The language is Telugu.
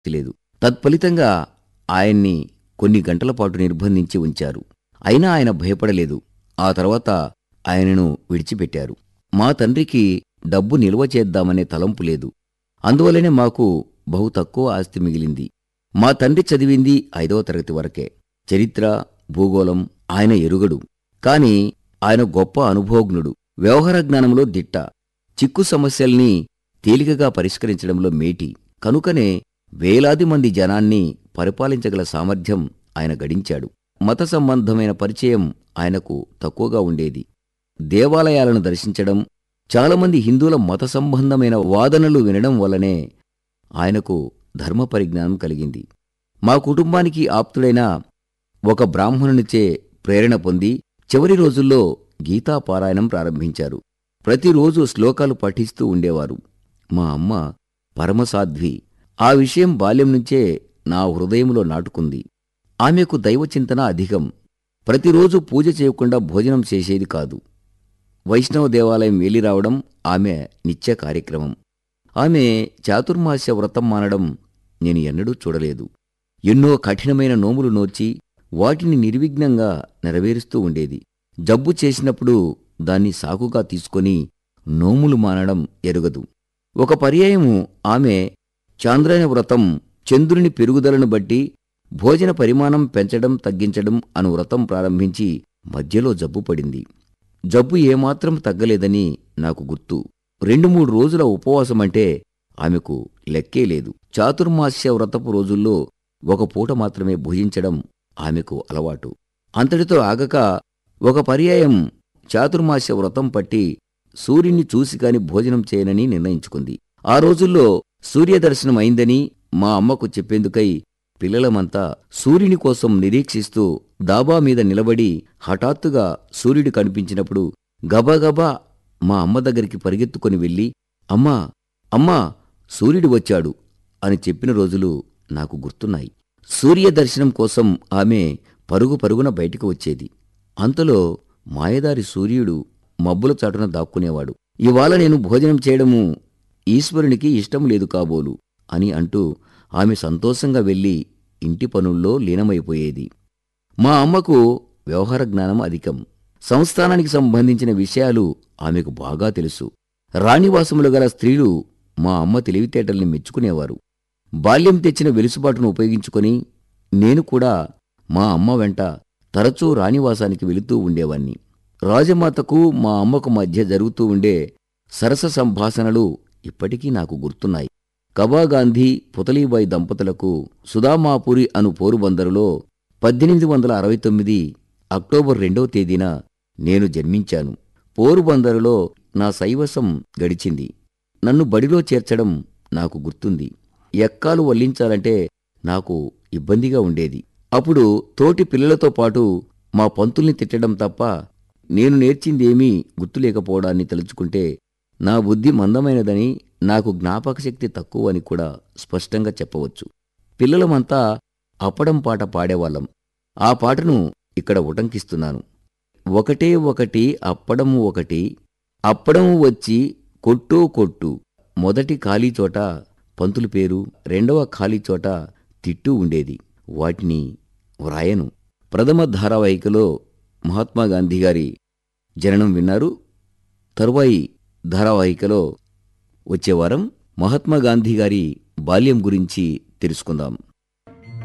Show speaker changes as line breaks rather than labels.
లేదు తత్ఫలితంగా ఆయన్ని కొన్ని గంటల పాటు నిర్బంధించి ఉంచారు అయినా ఆయన భయపడలేదు ఆ తర్వాత ఆయనను విడిచిపెట్టారు మా తండ్రికి డబ్బు నిల్వ చేద్దామనే తలంపు లేదు అందువల్లనే మాకు బహు తక్కువ ఆస్తి మిగిలింది మా తండ్రి చదివింది ఐదవ తరగతి వరకే చరిత్ర భూగోళం ఆయన ఎరుగడు కాని ఆయన గొప్ప అనుభవజ్ఞుడు వ్యవహార జ్ఞానంలో దిట్ట చిక్కు సమస్యల్ని తేలికగా పరిష్కరించడంలో మేటి కనుకనే వేలాది మంది జనాన్ని పరిపాలించగల సామర్థ్యం ఆయన గడించాడు మత సంబంధమైన పరిచయం ఆయనకు తక్కువగా ఉండేది దేవాలయాలను దర్శించడం చాలామంది హిందువుల మత సంబంధమైన వాదనలు వినడం వల్లనే ఆయనకు ధర్మ పరిజ్ఞానం కలిగింది మా కుటుంబానికి ఆప్తుడైన ఒక బ్రాహ్మణునిచే ప్రేరణ పొంది చివరి రోజుల్లో గీతా పారాయణం ప్రారంభించారు ప్రతిరోజు శ్లోకాలు పఠిస్తూ ఉండేవారు మా అమ్మ పరమసాధ్వి ఆ విషయం బాల్యం నుంచే నా హృదయంలో నాటుకుంది ఆమెకు దైవచింతన అధికం ప్రతిరోజు పూజ చేయకుండా భోజనం చేసేది కాదు వైష్ణవ దేవాలయం వెళ్ళి రావడం ఆమె నిత్య కార్యక్రమం ఆమె చాతుర్మాస్య వ్రతం మానడం నేను ఎన్నడూ చూడలేదు ఎన్నో కఠినమైన నోములు నోచి వాటిని నిర్విఘ్నంగా నెరవేరుస్తూ ఉండేది జబ్బు చేసినప్పుడు దాన్ని సాకుగా తీసుకొని నోములు మానడం ఎరుగదు ఒక పర్యాయము ఆమె చాంద్రాయణ వ్రతం చంద్రుని పెరుగుదలను బట్టి భోజన పరిమాణం పెంచడం తగ్గించడం అను వ్రతం ప్రారంభించి మధ్యలో జబ్బు పడింది జబ్బు ఏమాత్రం తగ్గలేదని నాకు గుర్తు రెండు మూడు రోజుల ఉపవాసమంటే ఆమెకు లెక్కే లేదు చాతుర్మాస్య వ్రతపు రోజుల్లో ఒక పూట మాత్రమే భుజించడం ఆమెకు అలవాటు అంతటితో ఆగక ఒక పర్యాయం చాతుర్మాస్య వ్రతం పట్టి సూర్యుని చూసి కాని భోజనం చేయనని నిర్ణయించుకుంది ఆ రోజుల్లో సూర్యదర్శనం అయిందని మా అమ్మకు చెప్పేందుకై పిల్లలమంతా సూర్యుని కోసం నిరీక్షిస్తూ దాబా మీద నిలబడి హఠాత్తుగా సూర్యుడు కనిపించినప్పుడు గబగబా మా అమ్మ దగ్గరికి పరిగెత్తుకొని వెళ్ళి అమ్మా అమ్మా సూర్యుడు వచ్చాడు అని చెప్పిన రోజులు నాకు గుర్తున్నాయి సూర్య దర్శనం కోసం ఆమె పరుగు పరుగున బయటికి వచ్చేది అంతలో మాయదారి సూర్యుడు మబ్బుల చాటున దాక్కునేవాడు ఇవాళ నేను భోజనం చేయడము ఈశ్వరునికి ఇష్టం లేదు కాబోలు అని అంటూ ఆమె సంతోషంగా వెళ్ళి ఇంటి పనుల్లో లీనమైపోయేది మా అమ్మకు వ్యవహార జ్ఞానం అధికం సంస్థానానికి సంబంధించిన విషయాలు ఆమెకు బాగా తెలుసు రాణివాసములు గల స్త్రీలు మా అమ్మ తెలివితేటల్ని మెచ్చుకునేవారు బాల్యం తెచ్చిన వెలుసుబాటును ఉపయోగించుకొని నేను కూడా మా అమ్మ వెంట తరచూ రాణివాసానికి వెళుతూ ఉండేవాణ్ణి రాజమాతకు మా అమ్మకు మధ్య జరుగుతూ ఉండే సరస సంభాషణలు ఇప్పటికీ నాకు గుర్తున్నాయి కబాగాంధీ పుతలీబాయి దంపతులకు సుధామాపురి అను పోరుబందరులో పద్దెనిమిది వందల అరవై తొమ్మిది అక్టోబర్ రెండవ తేదీన నేను జన్మించాను పోరుబందరులో నా శైవసం గడిచింది నన్ను బడిలో చేర్చడం నాకు గుర్తుంది ఎక్కాలు వల్లించాలంటే నాకు ఇబ్బందిగా ఉండేది అప్పుడు తోటి పిల్లలతో పాటు మా పంతుల్ని తిట్టడం తప్ప నేను నేర్చిందేమీ గుర్తులేకపోవడాన్ని తలుచుకుంటే నా బుద్ధి మందమైనదని నాకు జ్ఞాపకశక్తి తక్కువ అని కూడా స్పష్టంగా చెప్పవచ్చు పిల్లలమంతా అప్పడం పాట పాడేవాళ్ళం ఆ పాటను ఇక్కడ ఉటంకిస్తున్నాను ఒకటే ఒకటి అప్పడము ఒకటి అప్పడము వచ్చి కొట్టు కొట్టు మొదటి ఖాళీ చోట పంతులు పేరు రెండవ ఖాళీ చోట తిట్టు ఉండేది వాటిని వ్రాయను ప్రథమ ధారావాహికలో మహాత్మా గాంధీ గారి జననం విన్నారు తరువాయి ధారావాహికలో వచ్చే వారం మహాత్మా గాంధీ గారి బాల్యం గురించి తెలుసుకుందాం